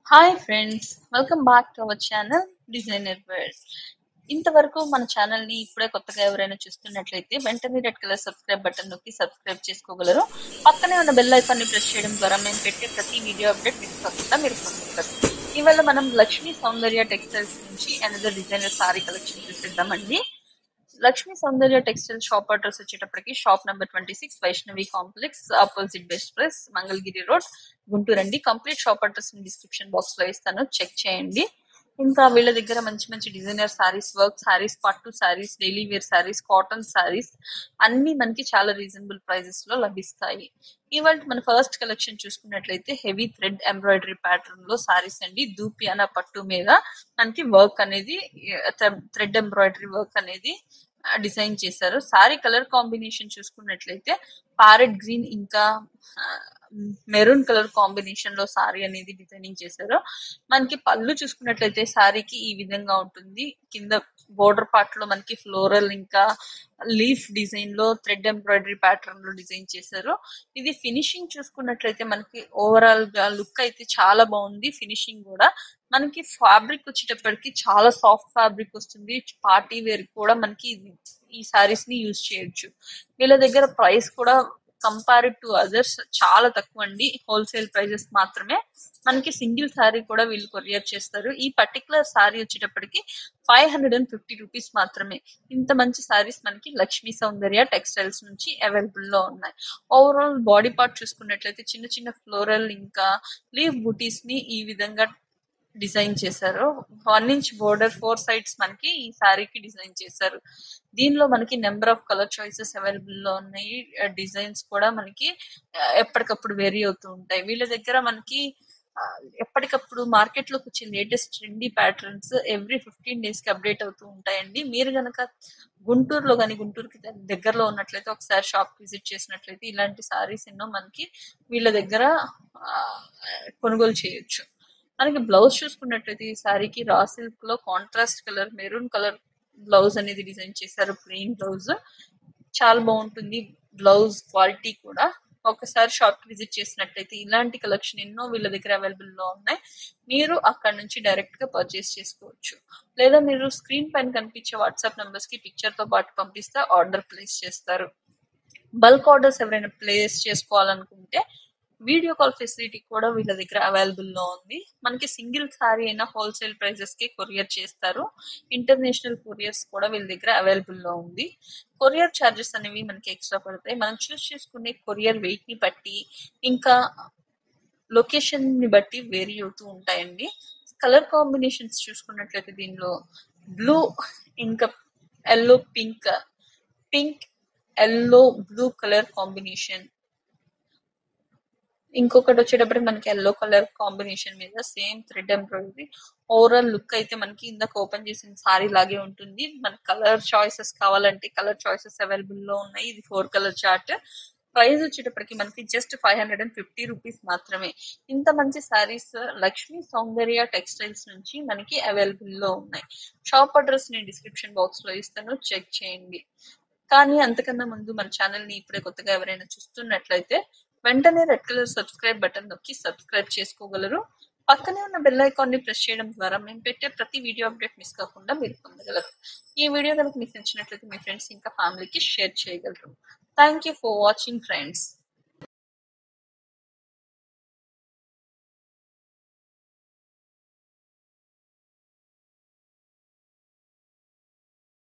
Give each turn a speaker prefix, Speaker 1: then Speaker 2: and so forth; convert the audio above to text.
Speaker 1: hi friends welcome back to our channel designer world ఇంతవరకు మన channel ని ఇప్పుడే కొత్తగా ఎవరైనా చూస్తున్నట్లయితే వెంటనే రెడ్ కలర్ సబ్స్క్రైబ్ బటన్ నొక్కి సబ్స్క్రైబ్ చేసుకోగలరు పక్కనే ఉన్న బెల్ ఐకాన్ ని ప్రెస్ చేయడం ద్వారా మేము పెట్టే ప్రతి వీడియో అప్డేట్ మిస్ కాకుండా మీరు పొందగలరు ఇవాళ మనం లక్ష్మీ సౌందర్య టెక్స్టైల్స్ నుంచి అనదర్ డిజైనర్ సారీ కలెక్షన్ చూసిద్దామండి Lakshmi Soundarya textile shop address వచ్చేటప్పటికి shop number twenty six Vaishnavi complex opposite best press Mangalagiri road Guntur అండి complete shop address description box లో ఇస్తాను చెక్ చేయండి ఇంకా వీళ్ళ దగ్గర మంచి మంచి డిజైనర్ సారీస్ వర్క్ సారీస్ పట్టు sarees daily wear sarees cotton sarees అన్ని మనకి చాలా రీజనబుల్ ప్రైజెస్ లో లభిస్తాయి ఇవాళ మన ఫస్ట్ కలెక్షన్ చూసుకున్నట్లయితే హెవీ థ్రెడ్ ఎంబ్రాయిడరీ ప్యాటర్న్ లో సారీస్ అండి దూపియానా పట్టు మీద మనకి వర్క్ అనేది థ్రెడ్ ఎంబ్రాయిడరీ వర్క్ అనేది డిజైన్ చేశారు సారీ కలర్ కాంబినేషన్ చూసుకున్నట్లయితే ప్యారెట్ గ్రీన్ ఇంకా మెరూన్ కలర్ కాంబినేషన్ లో సారీ అనేది డిజైనింగ్ చేశారు మనకి పళ్ళు చూసుకున్నట్లయితే సారీకి ఈ విధంగా ఉంటుంది కింద బోర్డర్ పార్ట్ లో మనకి ఫ్లోరల్ ఇంకా లీఫ్ డిజైన్ లో థ్రెడ్ ఎంబ్రాయిడరీ ప్యాటర్న్ లో డిజైన్ చేశారు ఇది ఫినిషింగ్ చూసుకున్నట్లయితే మనకి ఓవరాల్ గా లుక్ అయితే చాలా బాగుంది ఫినిషింగ్ కూడా మనకి ఫ్యాబ్రిక్ వచ్చేటప్పటికి చాలా సాఫ్ట్ ఫ్యాబ్రిక్ వస్తుంది పార్టీ వేర్ కూడా మనకి ఈ సారీస్ ని యూజ్ చేయొచ్చు వీళ్ళ దగ్గర ప్రైస్ కూడా కంపేర్డ్ టు అదర్స్ చాలా తక్కువ అండి హోల్సేల్ ప్రైజెస్ మాత్రమే మనకి సింగిల్ శారీ కూడా వీళ్ళు కొరియర్ చేస్తారు ఈ పర్టికులర్ శారీ వచ్చేటప్పటికి five hundred and fifty rupees మాత్రమే ఇంత మంచి శారీస్ మనకి లక్ష్మీ సౌందర్య టెక్స్టైల్స్ నుంచి అవైలబుల్ లో ఉన్నాయి ఓవరాల్ బాడీ పార్ట్ చూసుకున్నట్లయితే చిన్న చిన్న ఫ్లోరల్ ఇంకా లీవ్ బూటీస్ ని ఈ విధంగా డిజైన్ చేశారు one inch border four sides మనకి ఈ శారీకి డిజైన్ చేశారు దీనిలో మనకి number of colour choices available లో ఉన్నాయి డిజైన్స్ కూడా మనకి ఎప్పటికప్పుడు వేరీ అవుతూ ఉంటాయి వీళ్ళ దగ్గర మనకి ఎప్పటికప్పుడు మార్కెట్ లోకి వచ్చే latest trendy patterns every fifteen days కి అప్డేట్ అవుతూ ఉంటాయండి మీరు గనక గుంటూరులో కానీ గుంటూరుకి దగ్గరలో ఉన్నట్లయితే ఒకసారి షాప్ విజిట్ చేసినట్లయితే ఇలాంటి సారీస్ ఎన్నో మనకి వీళ్ళ దగ్గర కొనుగోలు చేయొచ్చు మనకి బ్లౌజ్ చూసుకున్నట్లయితే ఈ సారీకి రా సిల్క్ లో contrast colour maroon colour blouse అనేది డిజైన్ చేశారు ప్లెయిన్ బ్లౌజ్ చాలా బాగుంటుంది బ్లౌజ్ క్వాలిటీ కూడా ఒకసారి షాప్ కి విజిట్ చేసినట్లయితే ఇలాంటి కలెక్షన్ ఎన్నో వీళ్ళ దగ్గర అవైలబుల్ లో ఉన్నాయి మీరు అక్కడ నుంచి డైరెక్ట్ గా పర్చేస్ చేసుకోవచ్చు లేదా మీరు స్క్రీన్ పైన కనిపించే వాట్సాప్ నంబర్స్ కి పిక్చర్ తో పాటు పంపిస్తే ఆర్డర్ ప్లేస్ చేస్తారు బల్క్ ఆర్డర్స్ ఎవరైనా ప్లేస్ చేసుకోవాలనుకుంటే వీడియో కాల్ ఫెసిలిటీ కూడా వీళ్ళ దగ్గర అవైలబుల్ లో ఉంది మనకి సింగిల్ సారీ అయినా హోల్సేల్ ప్రైజెస్ కి కొరియర్ చేస్తారు ఇంటర్నేషనల్ కొరియర్స్ కూడా వీళ్ళ దగ్గర అవైలబుల్ లో ఉంది కొరియర్ ఛార్జెస్ అనేవి మనకి ఎక్స్ట్రా పడతాయి మనం చూస్ చేసుకునే కొరియర్ వెయిట్ ని బట్టి ఇంకా లొకేషన్ ని బట్టి వేరీ అవుతూ ఉంటాయండి కలర్ కాంబినేషన్స్ చూసుకున్నట్లయితే దీనిలో బ్లూ ఇంకా yellow pink pink yellow blue colour combination ఇంకొకటి వచ్చేటప్పటికి మనకి ఎల్లో కలర్ కాంబినేషన్ మీద same thread embroidery overall look అయితే మనకి ఇందాక ఓపెన్ చేసిన సారీ లాగే ఉంటుంది మనకి కలర్ చాయిసెస్ కావాలంటే కలర్ చాయిసెస్ అవైలబుల్ లో ఉన్నాయి ఇది ఫోర్ కలర్ చార్ట్ ప్రైస్ వచ్చేటప్పటికి మనకి just five hundred and fifty rupees మాత్రమే ఇంత మంచి సారీస్ లక్ష్మీ సౌందర్య టెక్స్టైల్స్ నుంచి మనకి అవైలబుల్ లో ఉన్నాయి షాప్ అడ్రస్ నేను డిస్క్రిప్షన్ బాక్స్ లో ఇస్తాను చెక్ చేయండి కానీ అంతకన్నా ముందు మన ఛానల్ ని ఇప్పుడే కొత్తగా ఎవరైనా చూస్తున్నట్లయితే వెంటనే రెడ్ కలర్ సబ్స్క్రైబ్ బటన్ నొక్కి సబ్స్క్రైబ్ చేసుకోగలరు పక్కనే ఉన్న బెల్ ఐకాన్ ని ప్రెస్ చేయడం ద్వారా మేము పెట్టే ప్రతి వీడియో అప్డేట్ మిస్ కాకుండా మీరు పొందగలరు ఈ వీడియో కనుక మీకు నచ్చినట్లయితే మీ ఫ్రెండ్స్ ఇంకా ఫ్యామిలీకి షేర్ చేయగలరు thank you for watching friends